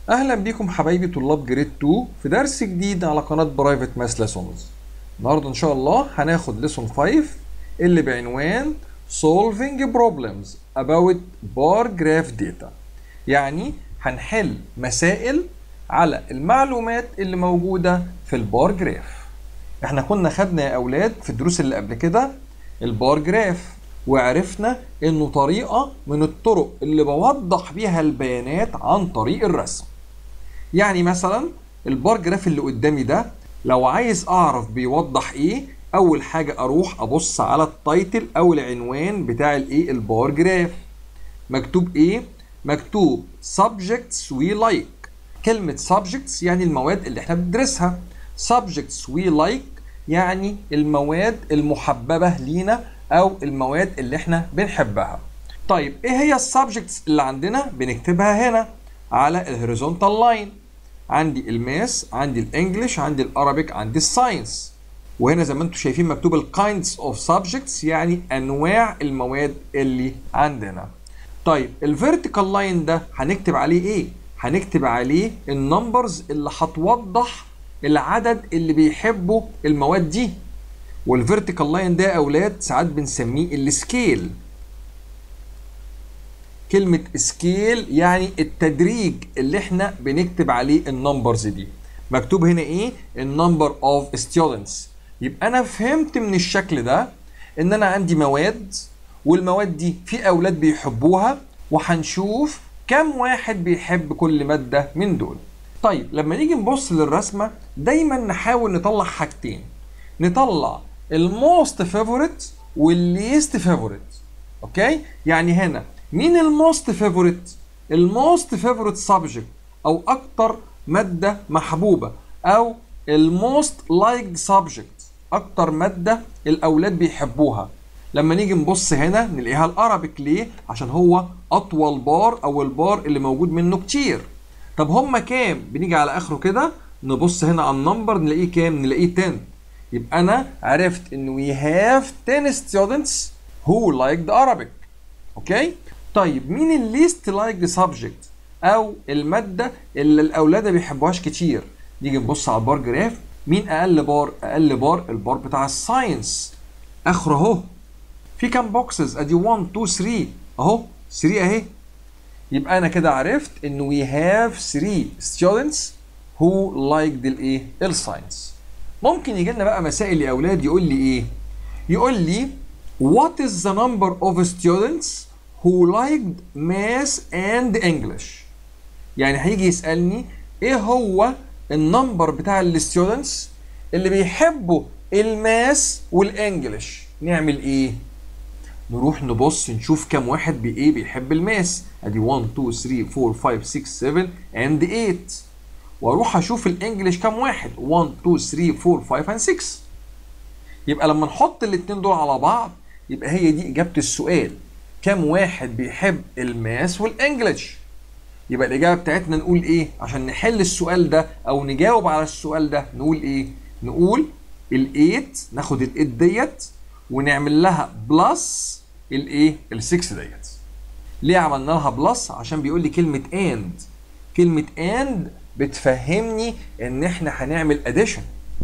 اهلا بيكم حبايبي طلاب جريد 2 في درس جديد على قناه برايفت ماس ليسونز النهارده ان شاء الله هناخد ليسون 5 اللي بعنوان solving problems about bar graph data يعني هنحل مسائل على المعلومات اللي موجوده في البار جراف احنا كنا خدنا يا اولاد في الدروس اللي قبل كده البار جراف وعرفنا انه طريقه من الطرق اللي بوضح بيها البيانات عن طريق الرسم يعني مثلا البار جراف اللي قدامي ده لو عايز اعرف بيوضح ايه اول حاجه اروح ابص على التايتل او العنوان بتاع الايه البار جراف مكتوب ايه مكتوب subjects we like كلمه subjects يعني المواد اللي احنا بندرسها subjects we like يعني المواد المحببه لينا او المواد اللي احنا بنحبها طيب ايه هي السبجكتس اللي عندنا بنكتبها هنا على الهوريزونتال لاين عندي الماس عندي الانجليش عندي الارابيك عندي الساينس وهنا زي ما انتم شايفين مكتوب الكايندز اوف سبجكتس يعني انواع المواد اللي عندنا طيب الفيرتيكال لاين ده هنكتب عليه ايه هنكتب عليه النمبرز اللي هتوضح العدد اللي بيحبوا المواد دي والفيرتيكال لاين ده يا اولاد ساعات بنسميه السكيل كلمة سكيل يعني التدريج اللي احنا بنكتب عليه النمبرز دي مكتوب هنا ايه النمبر اوف ستودنتس يبقى انا فهمت من الشكل ده ان انا عندي مواد والمواد دي في اولاد بيحبوها وهنشوف كم واحد بيحب كل مادة من دول طيب لما نيجي نبص للرسمة دايما نحاول نطلع حاجتين نطلع الموست فيفورت والليست فيفورت اوكي يعني هنا مين الموست فيفورت الموست فيفورت سبجكت او اكتر ماده محبوبه او الموست لايك سبجكت اكتر ماده الاولاد بيحبوها لما نيجي نبص هنا نلاقيها الارابيك ليه عشان هو اطول بار او البار اللي موجود منه كتير طب هما كام بنيجي على اخره كده نبص هنا على النمبر نلاقيه كام نلاقيه 10 يبقى انا عرفت ان we have 10 students who like the Arabic اوكي طيب مين الليست لايك سبجكت او الماده اللي الاولاد ما بيحبوهاش كتير نيجي نبص على البار جراف مين اقل بار اقل بار البار بتاع الساينس اخره اهو في كام بوكسز ادي 1 2 3 اهو 3 اهي يبقى انا كده عرفت ان we have 3 students who liked الايه الساينس ممكن يجي لنا بقى مسائل يا اولاد يقول لي ايه يقول لي what is the number of students who liked math and English يعني هيجي يسألني ايه هو النمبر بتاع الستودنتس اللي بيحبوا الماس والانجليش نعمل ايه نروح نبص نشوف كام واحد بايه بيحب الماس ادي 1 2 3 4 5 6 7 and 8 واروح اشوف الانجليش كام واحد 1 2 3 4 5 and 6 يبقى لما نحط الاثنين دول على بعض يبقى هي دي اجابه السؤال كم واحد بيحب الماس والانجليش يبقى الاجابه بتاعتنا نقول ايه عشان نحل السؤال ده او نجاوب على السؤال ده نقول ايه نقول ال8 ناخد ال8 ديت ونعمل لها بلس الايه ال6 ديت ليه عملنا لها بلس عشان بيقول لي كلمه اند كلمه اند بتفهمني ان احنا هنعمل اديشن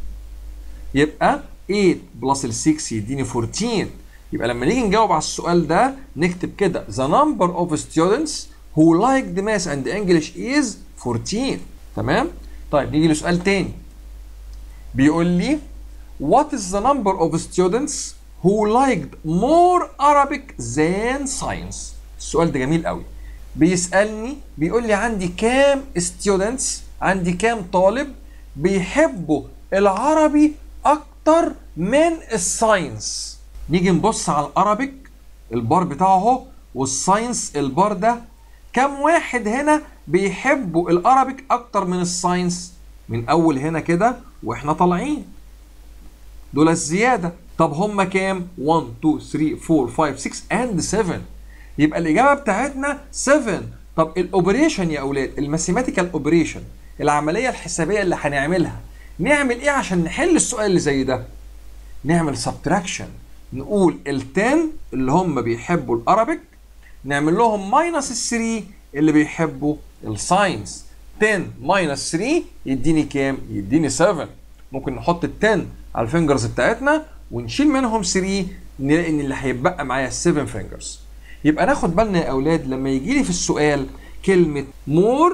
يبقى 8 بلس ال 6 يديني 14 يبقى لما نيجي نجاوب على السؤال ده نكتب كده the number of students who like the math and English is 14 تمام طيب نيجي لسؤال تاني بيقول لي what is the number of students who liked more Arabic than science السؤال ده جميل قوي بيسألني بيقول لي عندي كام students عندي كام طالب بيحبوا العربي اكتر من الساينس نيجي نبص على الارابيك البار بتاعه اهو والساينس البار ده كم واحد هنا بيحبوا الارابيك اكتر من الساينس من اول هنا كده واحنا طالعين دول الزياده طب هم كام 1 2 3 4 5 6 اند 7 يبقى الاجابه بتاعتنا 7 طب الاوبريشن يا اولاد الماثيماتيكال اوبريشن العمليه الحسابيه اللي هنعملها نعمل ايه عشان نحل السؤال اللي زي ده نعمل سبتراكشن نقول ال 10 اللي هم بيحبوا الارابيك نعمل لهم ماينس ال 3 اللي بيحبوا الساينس 10 ماينس 3 يديني كام؟ يديني 7 ممكن نحط ال 10 على الفينجرز بتاعتنا ونشيل منهم 3 نلاقي ان اللي هيتبقى معايا 7 فينجرز يبقى ناخد بالنا يا اولاد لما يجي لي في السؤال كلمه مور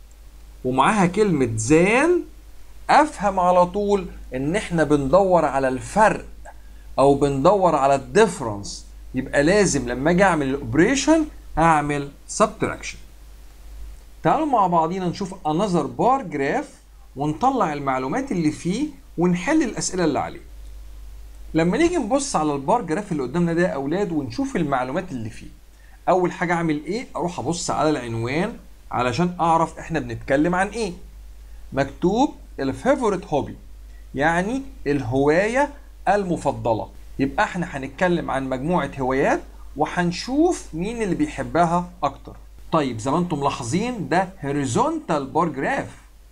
ومعاها كلمه زان افهم على طول ان احنا بندور على الفرق او بندور على الديفرنس يبقى لازم لما اجي اعمل الاوبريشن اعمل سبتراكشن تعالوا مع بعضينا نشوف another بار جراف ونطلع المعلومات اللي فيه ونحل الاسئله اللي عليه لما نيجي نبص على البار جراف اللي قدامنا ده يا اولاد ونشوف المعلومات اللي فيه اول حاجه اعمل ايه اروح ابص على العنوان علشان اعرف احنا بنتكلم عن ايه مكتوب الفيفوريت هوبي يعني الهوايه المفضله يبقى احنا هنتكلم عن مجموعه هوايات وهنشوف مين اللي بيحبها اكتر طيب زي ما انتم ملاحظين ده هوريزونتال بار جراف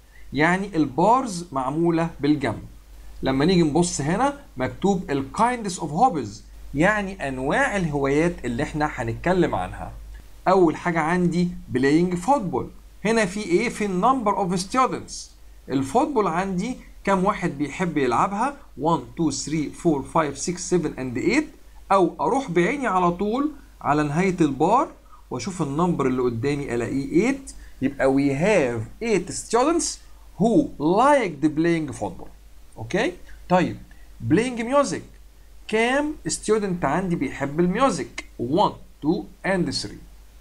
يعني البارز معموله بالجنب لما نيجي نبص هنا مكتوب الكايندس اوف هوبيز يعني انواع الهوايات اللي احنا هنتكلم عنها اول حاجه عندي بلاينج فوتبول هنا في ايه في النمبر اوف ستودنتس الفوتبول عندي كم واحد بيحب يلعبها 1 2 3 4 5 6 7 and 8 او اروح بعيني على طول على نهايه البار واشوف النمبر اللي قدامي الاقيه 8 يبقى we have 8 students who liked playing football اوكي طيب playing music كام ستودنت عندي بيحب الميوزك 1 2 and 3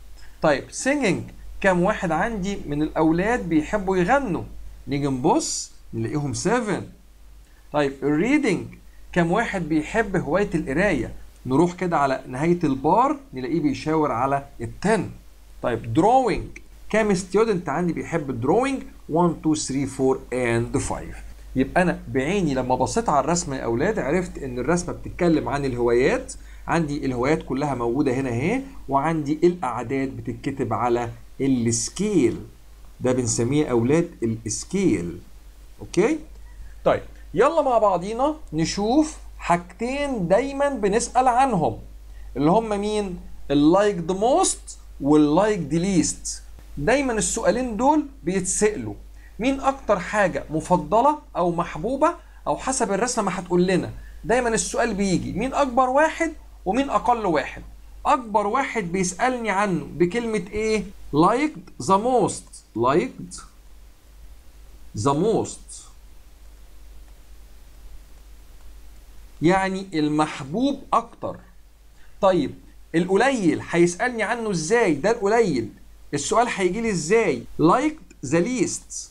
طيب singing كام واحد عندي من الاولاد بيحبوا يغنوا نيجي نبص نلاقيهم 7 طيب reading كام واحد بيحب هوايه القرايه نروح كده على نهايه البار نلاقيه بيشاور على ال 10 طيب drawing كام ستودنت عندي بيحب الدروينج 1 2 3 4 and 5 يبقى انا بعيني لما بصيت على الرسمه يا اولاد عرفت ان الرسمه بتتكلم عن الهوايات عندي الهوايات كلها موجوده هنا اهي وعندي الاعداد بتتكتب على السكيل ده بنسميه اولاد السكيل اوكي طيب يلا مع بعضينا نشوف حاجتين دايما بنسال عنهم اللي هم مين اللايك ذا موست واللايك ذا ليست دايما السؤالين دول بيتسالوا مين اكتر حاجه مفضله او محبوبه او حسب الرسمه ما هتقول لنا دايما السؤال بيجي مين اكبر واحد ومين اقل واحد اكبر واحد بيسالني عنه بكلمه ايه liked the most liked the most يعني المحبوب اكتر طيب القليل هيسالني عنه ازاي ده القليل السؤال هيجي لي ازاي liked the least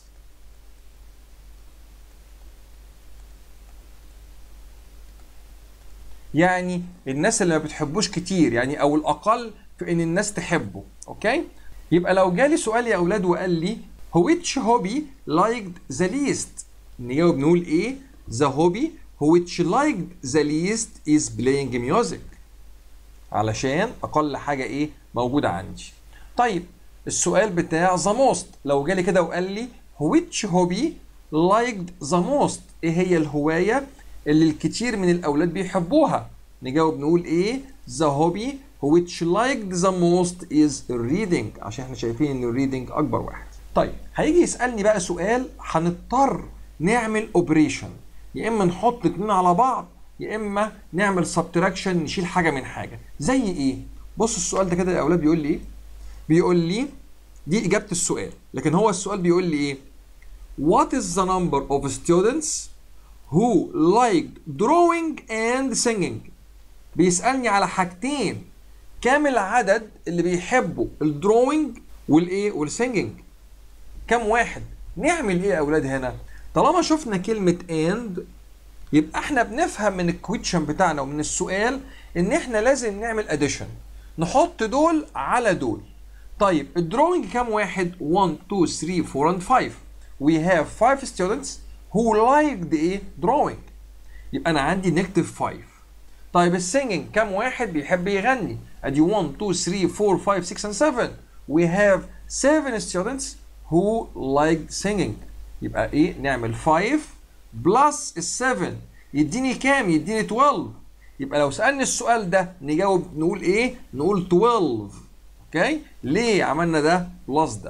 يعني الناس اللي ما بتحبوش كتير يعني او الاقل في ان الناس تحبه اوكي يبقى لو جالي سؤال يا اولاد وقال لي which hobby liked the least نجاوب نقول ايه the hobby which liked the least is playing music علشان اقل حاجه ايه موجوده عندي طيب السؤال بتاع the most لو جالي كده وقال لي which hobby liked the most ايه هي الهوايه اللي الكتير من الاولاد بيحبوها نجاوب نقول ايه the hobby which liked the most is reading عشان احنا شايفين ان الريدنج اكبر واحد طيب هيجي يسالني بقى سؤال هنضطر نعمل اوبريشن يا اما نحط اتنين على بعض يا اما نعمل سبتراكشن نشيل حاجه من حاجه زي ايه بص السؤال ده كده يا اولاد بيقول لي ايه بيقول لي دي اجابه السؤال لكن هو السؤال بيقول لي ايه what is the number of students who liked drawing and singing بيسألني على حاجتين كام العدد اللي بيحبوا الدروينج والايه والسينجينج كام واحد نعمل ايه يا اولاد هنا طالما شفنا كلمة and يبقى احنا بنفهم من الكويتشن بتاعنا ومن السؤال ان احنا لازم نعمل اديشن نحط دول على دول طيب الدروينج كام واحد 1 2 3 4 and 5 we have 5 students who liked ايه drawing يبقى انا عندي نكتب 5 طيب السينجينج كام واحد بيحب يغني ادي 1 2 3 4 5 6 and 7 we have 7 students who liked singing يبقى ايه نعمل 5 بلس ال 7 يديني كام يديني 12 يبقى لو سالني السؤال ده نجاوب نقول ايه نقول 12 اوكي ليه عملنا ده بلس ده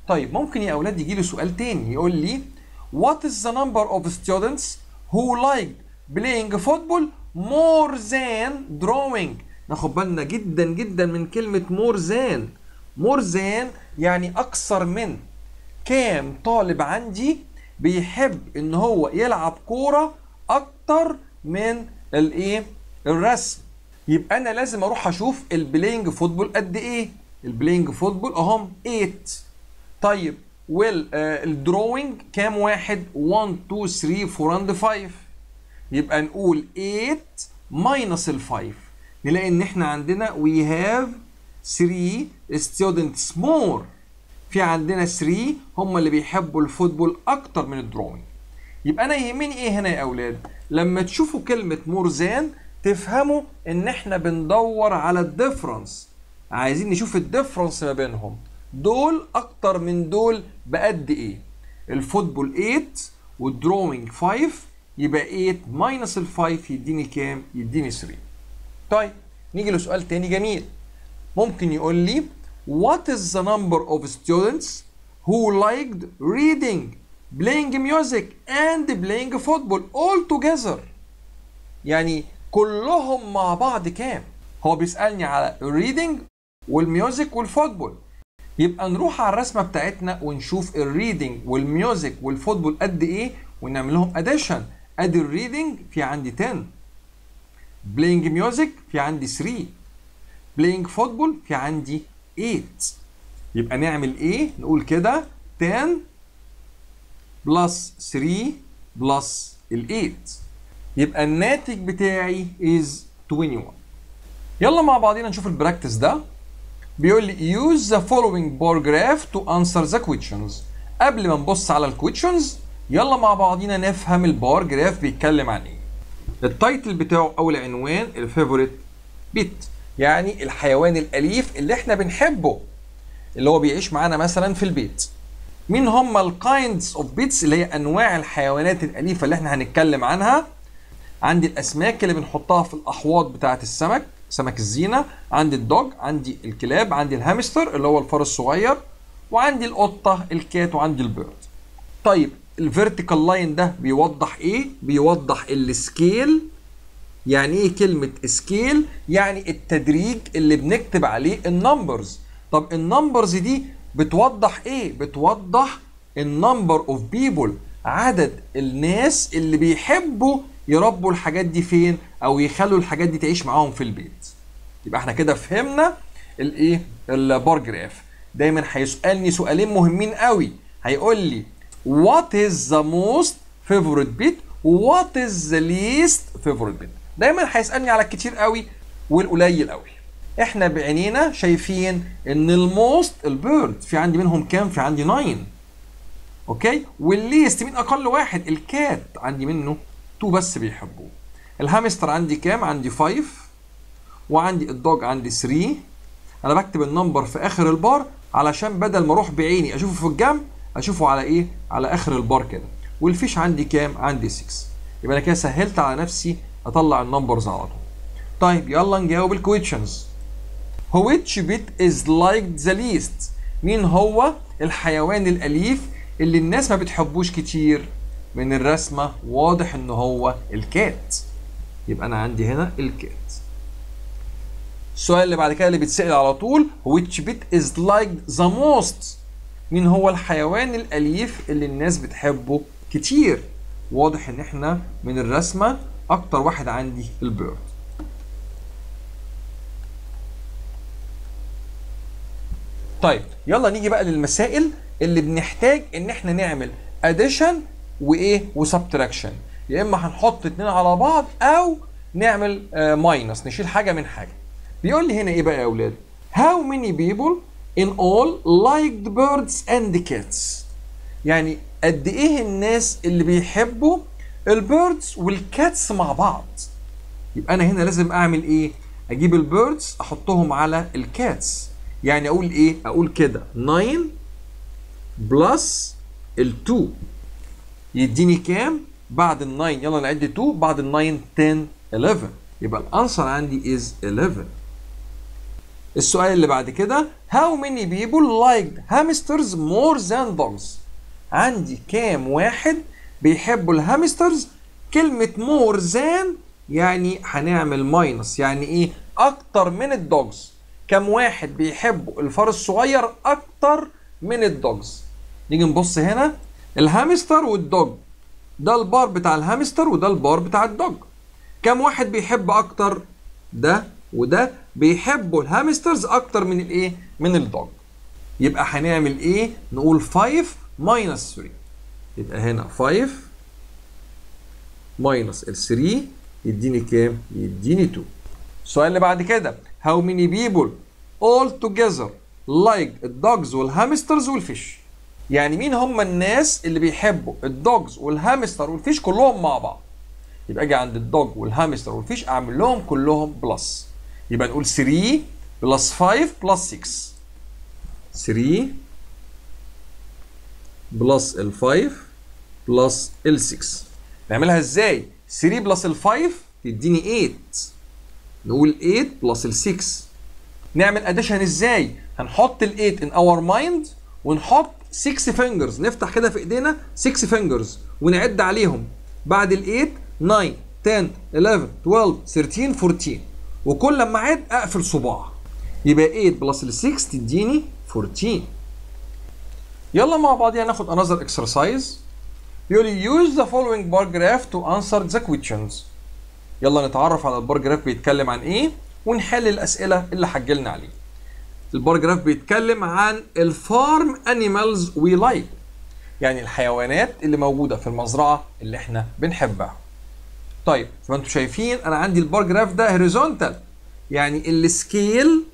طيب ممكن يا اولاد يجي لي سؤال تاني يقول لي what is the number of students who like playing football more than drawing ناخد بالنا جدا جدا من كلمة more than more than يعني أكثر من كام طالب عندي بيحب إن هو يلعب كورة أكتر من الإيه؟ الرسم يبقى أنا لازم أروح أشوف البلاينج فوتبول قد إيه؟ البلاينج فوتبول أهم 8 طيب والدروينج كام واحد 1 2 3 4 and 5 يبقى نقول 8 minus ال 5 نلاقي ان احنا عندنا we have 3 students more في عندنا 3 هم اللي بيحبوا الفوتبول اكتر من الدروينج يبقى انا يهمني ايه هنا يا اولاد لما تشوفوا كلمه مور ذان تفهموا ان احنا بندور على الديفرنس عايزين نشوف الديفرنس ما بينهم دول اكتر من دول بقد ايه الفوتبول 8 والدروينج 5 يبقى 8 ماينس ال 5 يديني كام يديني 3 طيب نيجي لسؤال تاني جميل ممكن يقول لي what is the number of students who liked reading playing music and playing football all together يعني كلهم مع بعض كام هو بيسألني على الريدنج والميوزك والفوتبول يبقى نروح على الرسمه بتاعتنا ونشوف الريدنج والميوزك والفوتبول قد ايه ونعمل لهم اديشن ادي الريدنج في عندي 10 بلاينج ميوزك في عندي 3 بلاينج فوتبول في عندي 8 يبقى نعمل ايه نقول كده 10 بلس 3 بلس ال 8 يبقى الناتج بتاعي is 21 يلا مع بعضينا نشوف البراكتس ده بيقول لي use the following bar graph to answer the questions قبل ما نبص على الكويشنز يلا مع بعضينا نفهم البار جراف بيتكلم عن ايه التايتل بتاعه او العنوان الفيفوريت بيت يعني الحيوان الاليف اللي احنا بنحبه اللي هو بيعيش معانا مثلا في البيت مين هم الكايندز اوف بيتس اللي هي انواع الحيوانات الاليفه اللي احنا هنتكلم عنها عندي الاسماك اللي بنحطها في الاحواض بتاعه السمك سمك الزينه عندي الدوج عندي الكلاب عندي الهامستر اللي هو الفار الصغير وعندي القطه الكات وعندي البيرد طيب الفيرتيكال لاين ده بيوضح ايه بيوضح السكيل يعني ايه كلمه سكيل يعني التدريج اللي بنكتب عليه النمبرز طب النمبرز دي بتوضح ايه بتوضح النمبر اوف بيبل عدد الناس اللي بيحبوا يربوا الحاجات دي فين او يخلوا الحاجات دي تعيش معاهم في البيت يبقى احنا كده فهمنا الايه البار جراف دايما هيسالني سؤالين مهمين قوي هيقول لي what is the most favorite bit what is the least favorite bit دايما هيسالني على الكتير قوي والقليل قوي احنا بعينينا شايفين ان الموست البيرد في عندي منهم كام في عندي 9 اوكي والليست مين اقل واحد الكات عندي منه 2 بس بيحبوه الهامستر عندي كام عندي 5 وعندي الدوج عندي 3 انا بكتب النمبر في اخر البار علشان بدل ما اروح بعيني اشوفه في الجنب اشوفه على ايه على اخر البار كده والفيش عندي كام عندي 6 يبقى انا كده سهلت على نفسي اطلع النمبرز على طول طيب يلا نجاوب الكويشنز which bit is liked the least مين هو الحيوان الاليف اللي الناس ما بتحبوش كتير من الرسمه واضح ان هو الكات يبقى انا عندي هنا الكات السؤال اللي بعد كده اللي بيتسأل على طول which bit is liked the most مين هو الحيوان الأليف اللي الناس بتحبه كتير واضح ان احنا من الرسمة اكتر واحد عندي البيرد طيب يلا نيجي بقى للمسائل اللي بنحتاج ان احنا نعمل addition وايه وسبتراكشن يا اما هنحط اتنين على بعض او نعمل ماينس uh, نشيل حاجه من حاجه بيقول لي هنا ايه بقى يا اولاد how many people in all liked birds and cats يعني قد ايه الناس اللي بيحبوا البيردز والكاتس مع بعض يبقى انا هنا لازم اعمل ايه اجيب البيردز احطهم على الكاتس يعني اقول ايه اقول كده 9 بلس ال2 يديني كام بعد ال 9 يلا نعد 2 بعد ال 9 10 11 يبقى الانسر عندي is 11 السؤال اللي بعد كده how many people liked hamsters more than dogs عندي كام واحد بيحبوا الهامسترز كلمة more than يعني هنعمل ماينس يعني ايه اكتر من الدوجز كم واحد بيحبوا الفار الصغير اكتر من الدوجز نيجي نبص هنا الهامستر والدوج ده البار بتاع الهامستر وده البار بتاع الدوج كم واحد بيحب اكتر ده وده بيحبوا الهامسترز اكتر من الايه من الدوج يبقى هنعمل ايه نقول 5 ماينس 3 يبقى هنا 5 ماينس ال 3 يديني كام يديني 2 السؤال اللي بعد كده how many people all together like الدوجز والهامسترز والفيش يعني مين هم الناس اللي بيحبوا الدوجز والهامستر والفيش كلهم مع بعض يبقى اجي عند الدوج والهامستر والفيش اعمل لهم كلهم بلس يبقى نقول 3 بلس 5 بلس 6 3 بلس ال 5 بلس ال 6 نعملها ازاي 3 بلس ال 5 تديني 8 نقول 8 بلس ال 6 نعمل اديشن ازاي هنحط ال 8 ان اور مايند ونحط 6 فينجرز نفتح كده في ايدينا 6 فينجرز ونعد عليهم بعد ال 8 9 10 11 12 13 14 وكل لما اعد اقفل صباع يبقى 8 بلس ال 6 تديني 14 يلا مع بعضينا ناخد another exercise بيقول لي use the following bar graph to answer the questions يلا نتعرف على البار جراف بيتكلم عن ايه ونحل الاسئله اللي هتجيلنا عليه البار جراف بيتكلم عن الفارم انيمالز وي لايك يعني الحيوانات اللي موجوده في المزرعه اللي احنا بنحبها طيب زي ما انتم شايفين انا عندي البار جراف ده هوريزونتال يعني السكيل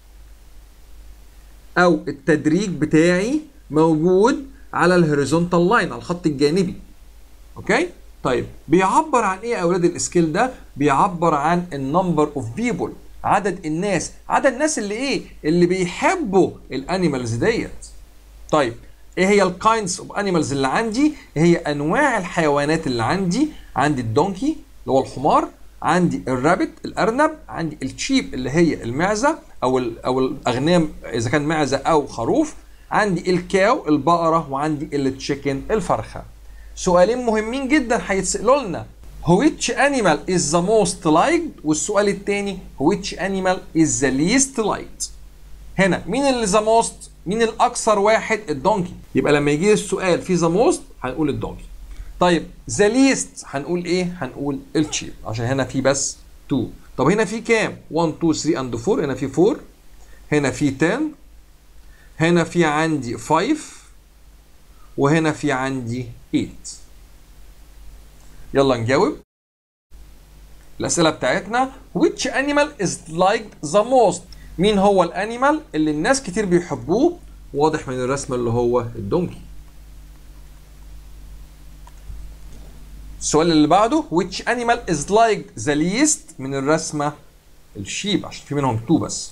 او التدريج بتاعي موجود على الهوريزونتال لاين على الخط الجانبي اوكي طيب بيعبر عن ايه يا اولاد السكيل ده بيعبر عن النمبر اوف بيبول عدد الناس عدد الناس اللي ايه اللي بيحبوا الانيمالز ديت طيب ايه هي الكايندز اوف انيمالز اللي عندي إيه هي انواع الحيوانات اللي عندي عندي الدونكي اللي هو الحمار عندي الرابت الارنب عندي الشيب اللي هي المعزه او ال او الاغنام اذا كان معزه او خروف عندي الكاو البقره وعندي التشيكن الفرخه سؤالين مهمين جدا هيتسالوا لنا which animal is the most liked والسؤال الثاني which animal is the least liked هنا مين اللي the most مين الاكثر واحد الدونكي يبقى لما يجي السؤال في the most هنقول الدونكي طيب the least هنقول ايه هنقول الشيب عشان هنا في بس 2 طب هنا في كام 1 2 3 and 4 هنا في 4 هنا في 10 هنا في عندي 5 وهنا في عندي 8 يلا نجاوب الأسئلة بتاعتنا which animal is liked the most مين هو الانيمال اللي الناس كتير بيحبوه واضح من الرسمة اللي هو الدونكي السؤال اللي بعده which animal is liked the least من الرسمة الشيب عشان في منهم تو بس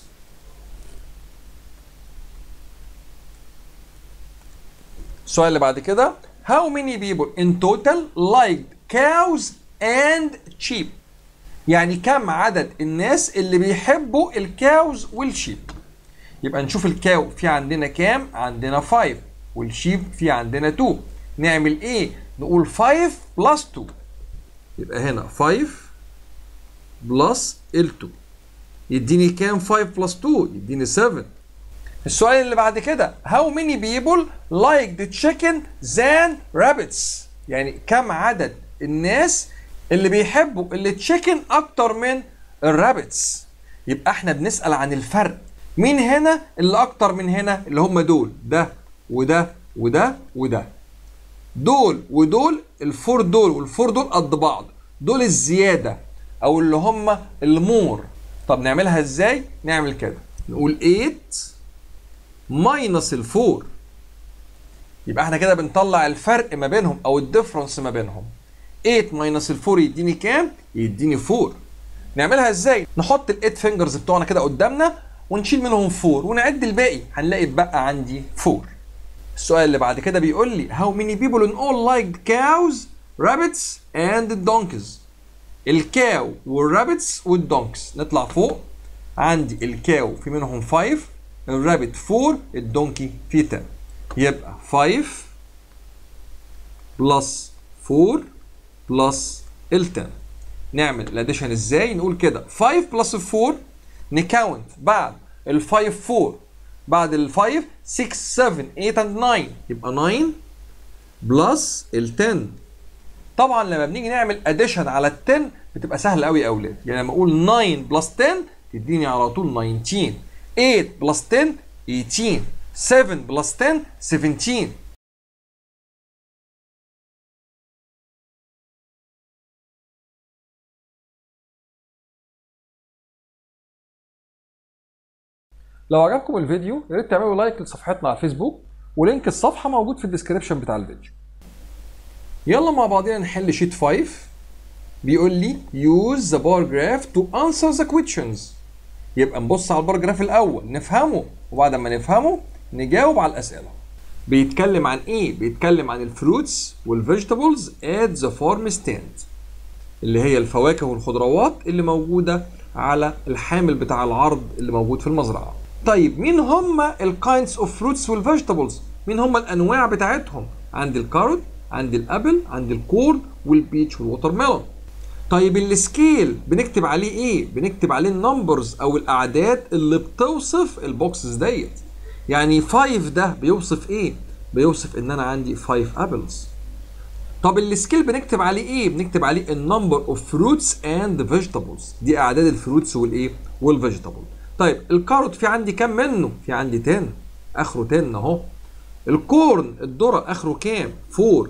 السؤال اللي بعد كده how many people in total liked cows and sheep يعني كم عدد الناس اللي بيحبوا الكاوز والشيب يبقى نشوف الكاو في عندنا كام عندنا 5 والشيب في عندنا 2 نعمل ايه نقول 5 بلس 2 يبقى هنا 5 بلس ال 2 يديني كام 5 بلس 2 يديني 7 السؤال اللي بعد كده how many people like the chicken than rabbits يعني كم عدد الناس اللي بيحبوا التشيكن اكتر من الرابتس يبقى احنا بنسال عن الفرق مين هنا اللي اكتر من هنا اللي هم دول ده وده وده وده دول ودول الفور دول والفور دول قد بعض دول الزياده او اللي هم المور طب نعملها ازاي نعمل كده نقول 8 ماينس الفور يبقى احنا كده بنطلع الفرق ما بينهم او الديفرنس ما بينهم 8 ماينس ال 4 يديني كام؟ يديني 4 نعملها ازاي؟ نحط ال 8 فينجرز بتوعنا كده قدامنا ونشيل منهم 4 ونعد الباقي هنلاقي اتبقى عندي 4 السؤال اللي بعد كده بيقول لي how many people in all like cows, rabbits and donkeys الكاو والرابتس والدونكس نطلع فوق عندي الكاو في منهم 5 الرابت 4 الدونكي في 10 يبقى 5 بلس 4 بلس ال 10 نعمل الاديشن ازاي نقول كده 5 بلس 4 نكاونت بعد ال 5 4 بعد ال 5 6 7 8 and 9 يبقى 9 بلس ال 10 طبعا لما بنيجي نعمل اديشن على ال 10 بتبقى سهله قوي يا اولاد يعني لما اقول 9 بلس 10 تديني على طول 19 8 بلس 10 18 7 بلس 10 17 لو عجبكم الفيديو يا ريت تعملوا لايك لصفحتنا على الفيسبوك ولينك الصفحه موجود في الديسكربشن بتاع الفيديو يلا مع بعضنا نحل شيت 5 بيقول لي use the bar graph to answer the questions يبقى نبص على البار جراف الاول نفهمه وبعد ما نفهمه نجاوب على الاسئله بيتكلم عن ايه بيتكلم عن الفروتس والفيجيتابلز at the farm stand اللي هي الفواكه والخضروات اللي موجوده على الحامل بتاع العرض اللي موجود في المزرعه طيب مين هم الكايندز اوف فروتس والفيجيتابلز مين هم الانواع بتاعتهم عندي الكاروت عندي الابل عندي الكورن والبيتش والووتر ميلون طيب السكيل بنكتب عليه ايه بنكتب عليه النمبرز او الاعداد اللي بتوصف البوكسز ديت يعني 5 ده بيوصف ايه بيوصف ان انا عندي 5 ابلز طب السكيل بنكتب عليه ايه بنكتب عليه النمبر اوف فروتس اند فيجيتابلز دي اعداد الفروتس والايه والفيجيتابل طيب الكاروت في عندي كام منه في عندي 10 اخره 10 اهو الكورن الذره اخره كام 4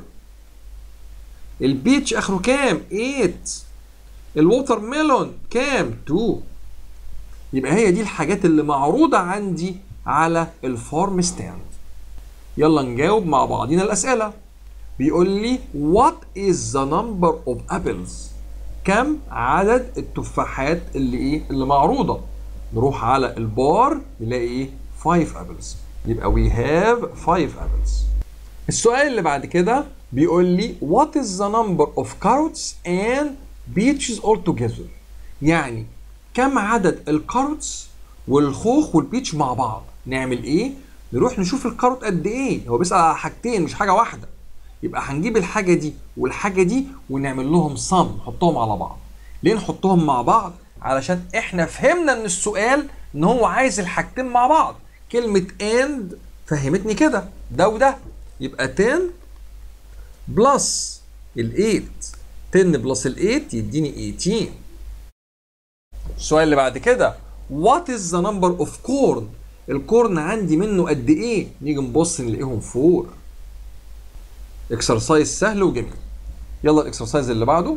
البيتش اخره كام 8 الووتر ميلون كام 2 يبقى هي دي الحاجات اللي معروضه عندي على الفارم ستاند يلا نجاوب مع بعضينا الاسئله بيقول لي what is the number of apples كم عدد التفاحات اللي ايه اللي معروضه نروح على البار نلاقي ايه 5 apples يبقى we have 5 apples السؤال اللي بعد كده بيقول لي what is the number of carrots and peaches altogether يعني كم عدد الكاروتس والخوخ والبيتش مع بعض نعمل ايه نروح نشوف الكاروت قد ايه هو بيسأل على حاجتين مش حاجه واحده يبقى هنجيب الحاجه دي والحاجه دي ونعمل لهم صم نحطهم على بعض ليه نحطهم مع بعض علشان احنا فهمنا من السؤال ان هو عايز الحاجتين مع بعض كلمه اند فهمتني كده ده وده يبقى 10 بلس ال 8 10 بلس ال 8 يديني 18 السؤال اللي بعد كده what is the number of corn الكورن عندي منه قد ايه نيجي نبص نلاقيهم 4 اكسرسايز سهل وجميل يلا الاكسرسايز اللي بعده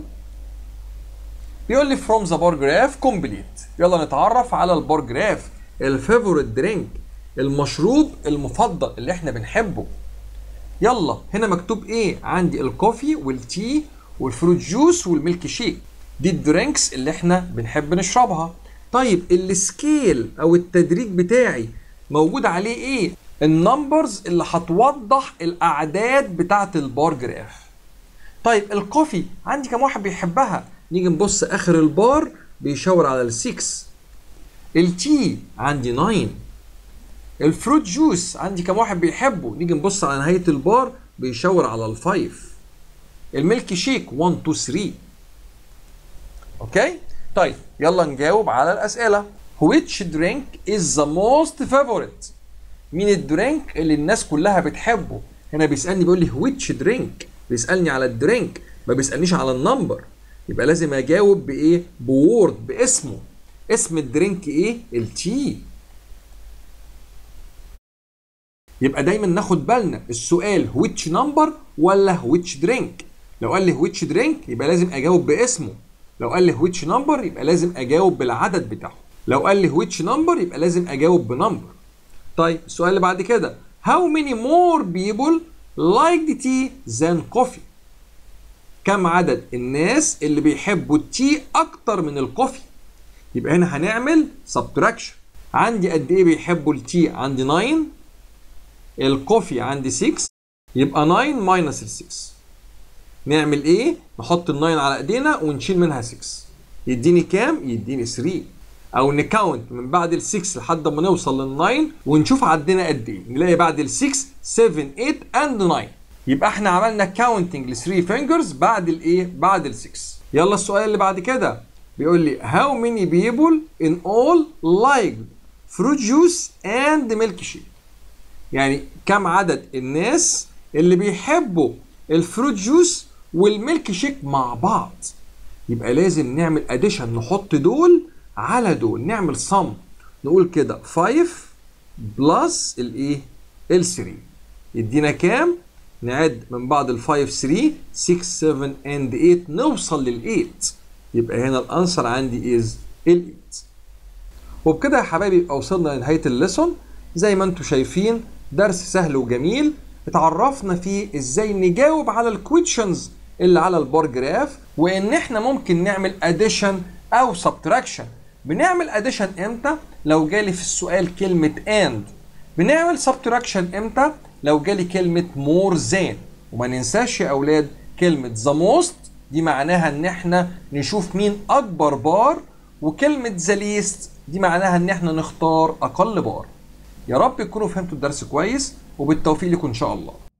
بيقول لي from the bar graph complete يلا نتعرف على البار جراف الفيفوريت درينك المشروب المفضل اللي احنا بنحبه يلا هنا مكتوب ايه عندي الكوفي والتي والفروت جوس والميلك شيك دي الدرينكس اللي احنا بنحب نشربها طيب السكيل او التدريج بتاعي موجود عليه ايه النمبرز اللي هتوضح الاعداد بتاعه البار جراف طيب الكوفي عندي كم واحد بيحبها نيجي نبص اخر البار بيشاور على ال6 التي عندي 9 الفروت جوس عندي كم واحد بيحبه نيجي نبص على نهايه البار بيشاور على الفايف الميلك شيك 1 2 3 اوكي طيب يلا نجاوب على الاسئله which drink is the most favorite مين الدرينك اللي الناس كلها بتحبه هنا بيسالني بيقول لي which drink بيسالني على الدرينك ما بيسالنيش على النمبر يبقى لازم اجاوب بايه بورد باسمه اسم الدرينك ايه التي يبقى دايما ناخد بالنا السؤال which number ولا which drink لو قال لي which drink يبقى لازم اجاوب باسمه لو قال لي which number يبقى لازم اجاوب بالعدد بتاعه لو قال لي which number يبقى لازم اجاوب بنمبر طيب السؤال اللي بعد كده how many more people like the tea than coffee كم عدد الناس اللي بيحبوا التي اكتر من الكوفي يبقى هنا هنعمل subtraction عندي قد ايه بيحبوا التي عندي 9 الكوفي عندي 6 يبقى 9 ماينس ال 6 نعمل ايه نحط ال 9 على ايدينا ونشيل منها 6 يديني كام يديني 3 او نكاونت من بعد ال 6 لحد ما نوصل لل 9 ونشوف عدينا قد ايه نلاقي بعد ال 6 7 8 اند 9 يبقى احنا عملنا كاونتنج ل 3 فينجرز بعد الايه بعد ال 6 يلا السؤال اللي بعد كده بيقول لي how many people in all like fruit juice and milk shake يعني كم عدد الناس اللي بيحبوا الفروت جوس والميلك شيك مع بعض يبقى لازم نعمل اديشن نحط دول على دول نعمل صم نقول كده 5 بلس الايه ال 3 يدينا كام نعد من بعد ال 5 3 6 7 and 8 نوصل لل 8 يبقى هنا الانسر عندي از ال 8 وبكده يا حبايبي يبقى وصلنا لنهايه الليسون زي ما انتم شايفين درس سهل وجميل اتعرفنا فيه ازاي نجاوب على الكويشنز اللي على البار جراف وان احنا ممكن نعمل اديشن او سبتراكشن بنعمل اديشن امتى لو جالي في السؤال كلمه اند بنعمل سبتراكشن امتى لو جالي كلمه مور ذان وما ننساش يا اولاد كلمه ذا موست دي معناها ان احنا نشوف مين اكبر بار وكلمه ذا ليست دي معناها ان احنا نختار اقل بار يا رب تكونوا فهمتوا الدرس كويس وبالتوفيق لكم ان شاء الله